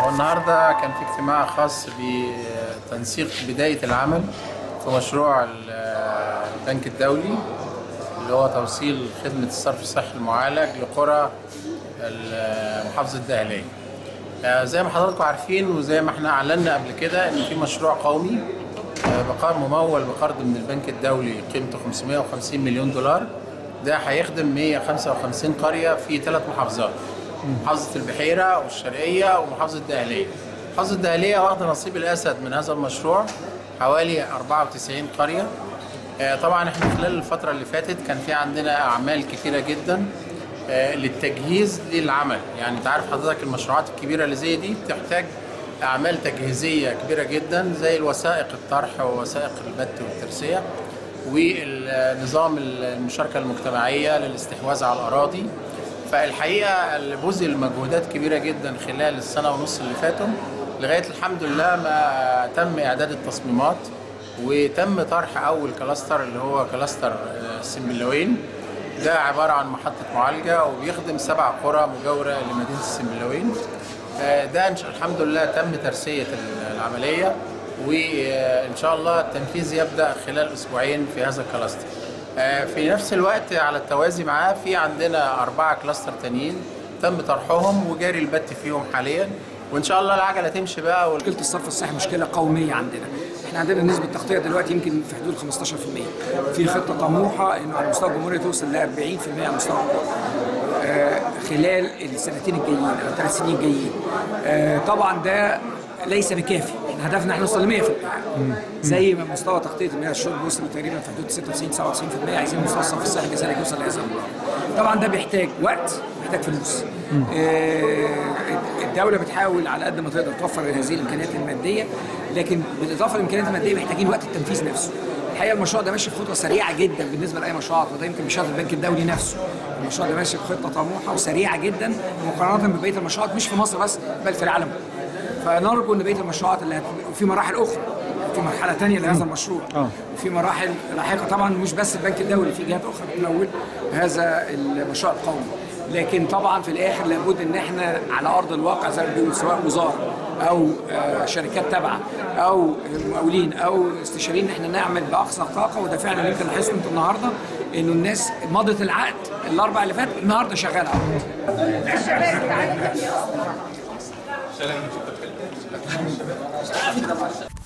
والنهارده كان في اجتماع خاص بتنسيق بداية العمل في مشروع ال- البنك الدولي اللي هو توصيل خدمة الصرف الصحي المعالج لقرى ال- محافظة الدهلية. آه، زي ما حضراتكم عارفين وزي ما احنا اعلنا قبل كده ان في مشروع قومي آه، بقرض ممول بقرض من البنك الدولي قيمته 550 مليون دولار ده هيخدم 155 قرية في ثلاث محافظات محافظة البحيرة والشرقية ومحافظة الدهلية محافظة الدهلية واخدة نصيب الأسد من هذا المشروع حوالي 94 قرية آه، طبعا احنا خلال الفترة اللي فاتت كان في عندنا أعمال كثيرة جدا آه، للتجهيز للعمل يعني انت عارف حضرتك المشروعات الكبيرة اللي زي دي بتحتاج أعمال تجهيزية كبيرة جدا زي الوثائق الطرح ووثائق البت والترسية ونظام المشاركة المجتمعية للاستحواذ على الأراضي فالحقيقة اللي بذل مجهودات كبيرة جدا خلال السنة ونص اللي فاتوا لغاية الحمد لله ما تم إعداد التصميمات وتم طرح أول كلاستر اللي هو كلاستر آه، السنبلاوين ده عبارة عن محطة معالجة وبيخدم سبع قرى مجاورة لمدينة السنبلاوين آه، ده إن شاء- الحمد لله تم ترسية العملية وإن شاء الله التنفيذ يبدأ خلال أسبوعين في هذا الكلاستر آه، في نفس الوقت على التوازي معاه في عندنا أربعة كلاستر تانيين تم طرحهم وجاري البت فيهم حاليا وإن شاء الله العجلة تمشي بقى وال... مشكله الصرف الصحي مشكله قوميه عندنا احنا عندنا نسبه تغطيه دلوقتي يمكن في حدود 15% في خطه طموحه انه على مستوى الجمهوريه توصل ل 40% على مستوى القوى. آه خلال السنتين الجايين او الثلاث سنين الجايين آه طبعا ده ليس بكافي احنا هدفنا احنا نوصل ل 100% زي ما مستوى تغطيه المياه الشرب وصل تقريبا في حدود 96 97% عايزين مستوى الصرف الصحي كذلك يوصل لهذا المبلغ طبعا ده بيحتاج وقت محتاج فلوس آه، الدوله بتحاول على قد ما تقدر توفر هذه الامكانيات الماديه لكن بالاضافه للامكانيات الماديه محتاجين وقت التنفيذ نفسه الحقيقه المشروع ده ماشي بخطوه سريعه جدا بالنسبه لاي مشروعات وده يمكن بشهاده البنك الدولي نفسه المشروع ده ماشي بخطه طموحه وسريعه جدا مقارنه ببقيه المشروعات مش في مصر بس بل في العالم فنرجو ان بقيه المشروعات اللي هت... في مراحل اخرى في مرحله ثانيه لهذا المشروع وفي مراحل لاحقه طبعا مش بس البنك الدولي في جهات اخرى بتمول هذا المشروع القومي لكن طبعا في الاخر لابد ان احنا على ارض الواقع زي ما بيقولوا سواء وزاره او آه، شركات تابعه او مقاولين او استشاريين ان احنا نعمل باقصى طاقه وده فعلا يمكن لاحظته انتوا النهارده انه الناس مضت العقد الاربع اللي فات النهارده شغاله على طول.